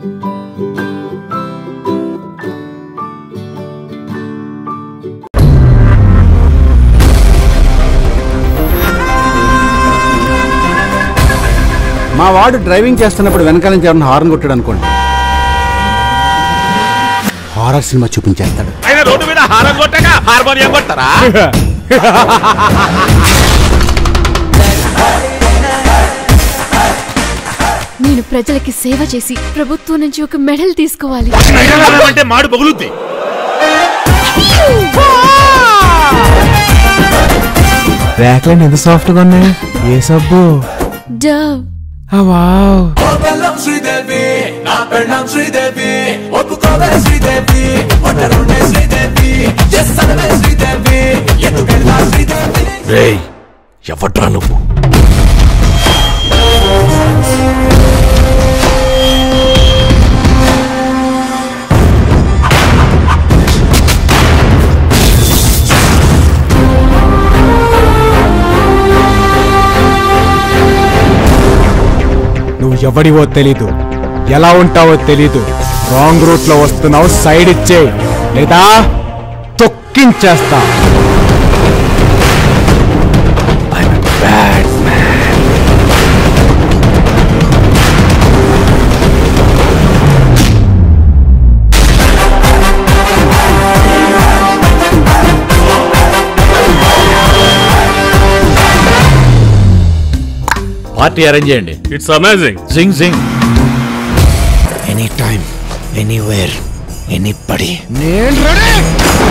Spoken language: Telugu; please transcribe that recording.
మా వాడు డ్రైవింగ్ చేస్తున్నప్పుడు వెనకాల నుంచి ఎవరైనా హార్న్ కొట్టాడు అనుకోండి హారర్ సినిమా చూపించేస్తాడు ఆయన రోడ్డు మీద హారం కొట్టక హార్మోనియం కొడతారా నేను ప్రజలకి సేవ చేసి ప్రభుత్వం నుంచి ఒక మెడల్ తీసుకోవాలి అంటే మాడు పగులుద్ది ర్యాక్లైన్ ఎంత సాఫ్ట్ గా ఉన్నాయి ఏ సబ్బు డవ్ వావ్ రేయ్ ఎవడ్రా నువ్వు నువ్వు ఎవడివో తెలీదు ఎలా ఉంటావో తెలీదు రాంగ్ రూట్ లో వస్తున్నావు సైడ్ ఇచ్చే లేదా తొక్కించేస్తా పార్టీ అరేంజ్ చేయండి it's amazing zing zing any time anywhere anybody నేను రెడీ